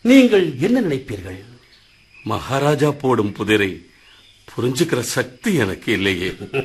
நீங்கள் என்ன நினைப்பீர்கள் மகாராஜா போடும் புதிரை புரிஞ்சுக்கிற சக்தி எனக்கு இல்லையே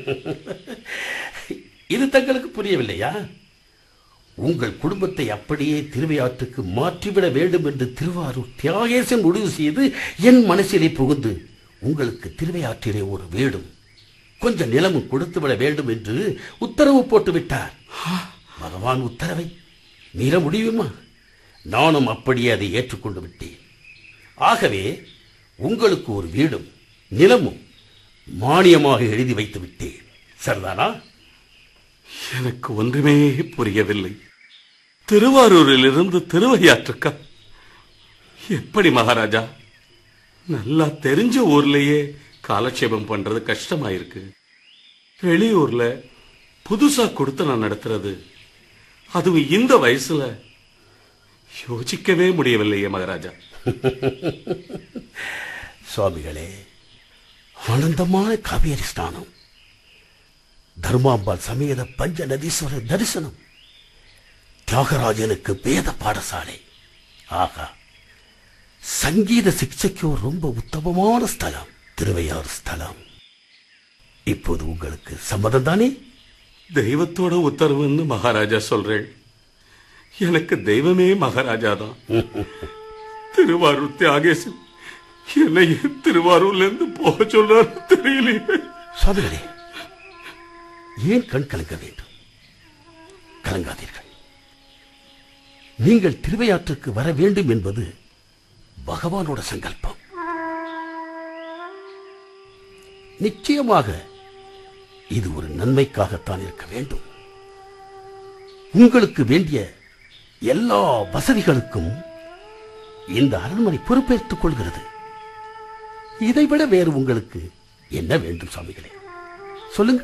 இது தங்களுக்கு புரியவில்லையா உங்கள் குடும்பத்தை அப்படியே திருவையாற்றுக்கு மாற்றிவிட வேண்டும் என்று திருவாரூர் தியாகேசன் முடிவு செய்து என் மனசிலே புகுந்து உங்களுக்கு திருவையாற்றிலே ஒரு வீடும் கொஞ்சம் நிலமும் கொடுத்து விட வேண்டும் என்று உத்தரவு போட்டு விட்டார் பகவான் உத்தரவை மீற முடியுமா நானும் அப்படியே அதை ஏற்றுக்கொண்டு விட்டேன் ஆகவே உங்களுக்கு ஒரு வீடும் நிலமும் மானியமாக எழுதி வைத்து விட்டேன் சரிதானா எனக்கு ஒன்றுமே புரியவில்லை திருவாரூரிலிருந்து திருவையாற்றுக்கா எப்படி மகாராஜா நல்லா தெரிஞ்ச ஊர்லயே காலட்சேபம் பண்றது கஷ்டமாயிருக்கு வெளியூர்ல புதுசா கொடுத்து நான் நடத்துறது அதுவும் இந்த வயசுல யோசிக்கவே முடியவில்லையே மகாராஜா சுவாமிகளே ஆனந்தமான காவேரி ஸ்நானம் தர்மாம்பாள் சமேத பஞ்ச நதீஸ்வரர் தரிசனம் தியாகராஜனுக்கு வேத பாடசாலை ஆகா சங்கீத சிக்ஷைக்கு ரொம்ப உத்தமமான ஸ்தலம் திருவையாறு ஸ்தலம் இப்போது உங்களுக்கு சம்மதம் தானே தெய்வத்தோட உத்தரவுன்னு மகாராஜா சொல்றேன் எனக்கு தெய்வமே மகாராஜா தான் திருவாரூர் தியாகேசன் என்னை திருவாரூர்ல இருந்து போக சொல்றாரு தெரியலையே சுவாமிகளே ஏன் கண் கலங்க வேண்டும் கலங்காதீர்கள் நீங்கள் திருவையாற்றுக்கு வர வேண்டும் என்பது பகவானோட சங்கல்பம் நிச்சயமாக இது ஒரு நன்மைக்காகத்தான் இருக்க வேண்டும் உங்களுக்கு வேண்டிய எல்லா வசதிகளுக்கும் இந்த அரண்மனை பொறுப்பேற்றுக் கொள்கிறது இதைவிட வேறு உங்களுக்கு என்ன வேண்டும் சுவாமிகளே சொல்லுங்க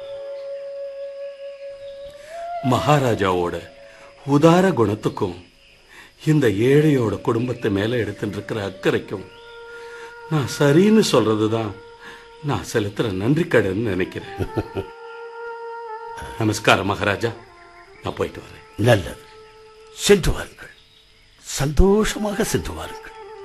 மகாராஜாவோட உதார குணத்துக்கும் இந்த ஏழையோட குடும்பத்தை மேல எடுத்துட்டு இருக்கிற அக்கறைக்கும் நான் சரின்னு சொல்றதுதான் நான் செலுத்துற நன்றி கடன் நினைக்கிறேன் நமஸ்காரம் மகாராஜா நான் போயிட்டு வரேன் நல்லது சென்று வாருங்கள் சந்தோஷமாக சென்று வாருங்கள்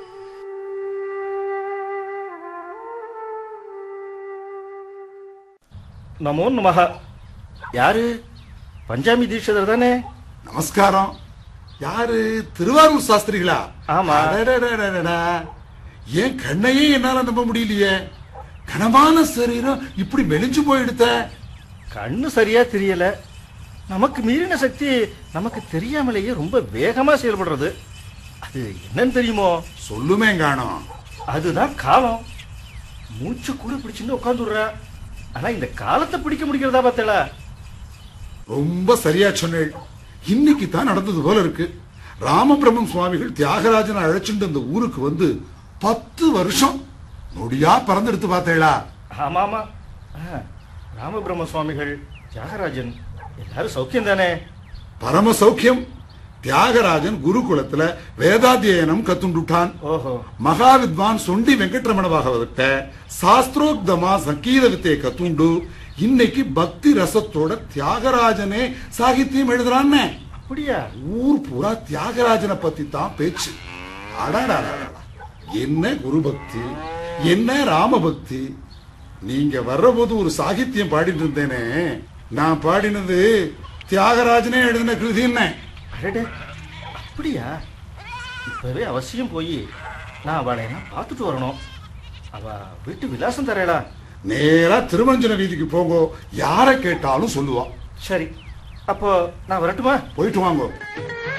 நமோ நமஹ யாரு பஞ்சாமி தீட்சிதர் தானே நமஸ்காரம் யாரு திருவாரூர் சாஸ்திரிகளா ஆமா. அடடடடடடா. என் கண்ணையே என்னால நம்ப முடியலையே கனமான சரீரம் இப்படி மெலிஞ்சு போயிடுத்த கண்ணு சரியா தெரியல நமக்கு மீறின சக்தி நமக்கு தெரியாமலேயே ரொம்ப வேகமா செயல்படுறது அது என்னன்னு தெரியுமோ சொல்லுமே காணோம் அதுதான் காலம் மூச்சு கூட பிடிச்சுன்னு உட்காந்துடுற ஆனா இந்த காலத்தை பிடிக்க முடிக்கிறதா பார்த்தல ரொம்ப சரியா சொன்னேள் இன்னைக்கு தான் நடந்தது போல இருக்கு ராமபிரம்மம் சுவாமிகள் தியாகராஜனை அழைச்சிட்டு அந்த ஊருக்கு வந்து பத்து வருஷம் நொடியா பறந்தெடுத்து பார்த்தேளா ஆமா ஆமா ஆ, ராமபிரம்ம சுவாமிகள் தியாகராஜன் எல்லாரும் சௌக்கியம் தானே பரம சௌக்கியம் தியாகராஜன் குருகுலத்துல வேதாத்தியனம் கத்துண்டுட்டான் ஓஹோ மகாவித்வான் சொண்டி வெங்கட்ரமண பாகவதத்தை சாஸ்திரோக்தமா சங்கீத வித்தையை கத்துண்டு இன்னைக்கு பக்தி ரசத்தோட தியாகராஜனே சாகித்யம் எழுதுறான்னு அப்படியா ஊர் பூரா தியாகராஜனை பத்தி தான் பேச்சு அடாடாடாடா என்ன குரு பக்தி என்ன ராம பக்தி நீங்க வர்றபோது ஒரு சாகித்யம் பாடிட்டு இருந்தேனே நான் பாடினது தியாகராஜனே எழுதின கிருதி என்ன அடடே அப்படியா இப்பவே அவசியம் போய் நான் அவளை எல்லாம் பார்த்துட்டு வரணும் அவ வீட்டு விலாசம் தரேடா நேரா திருமஞ்சன வீதிக்கு போங்க யாரை கேட்டாலும் சொல்லுவா சரி அப்போ நான் வரட்டுமா போயிட்டு வாங்க